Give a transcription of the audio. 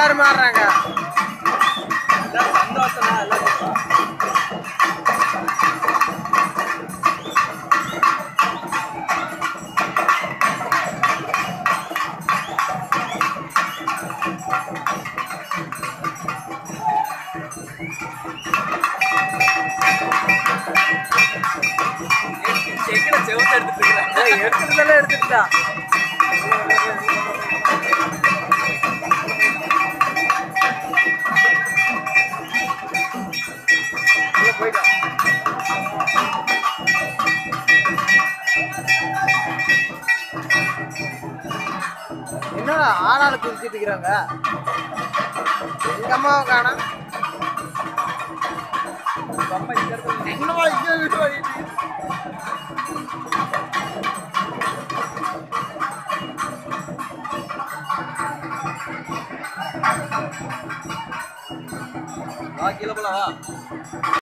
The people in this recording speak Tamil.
எல்லாரும் ஆடுறாங்க சந்தோஷம் எல்லாம் செக்கில செவத்து எடுத்துட்டு இருக்கிறேன் எடுத்துட்டு எடுத்துட்டா போயிட்டான் என்னடா ஆளாளு குதிச்சிட்டு இருக்கிறாங்க எங்க அம்மாவை காணோம் அம்மா இங்க இருந்து என்னவா இங்கே விட்டு ஓடிட்டு வா கீழே போலாம் வா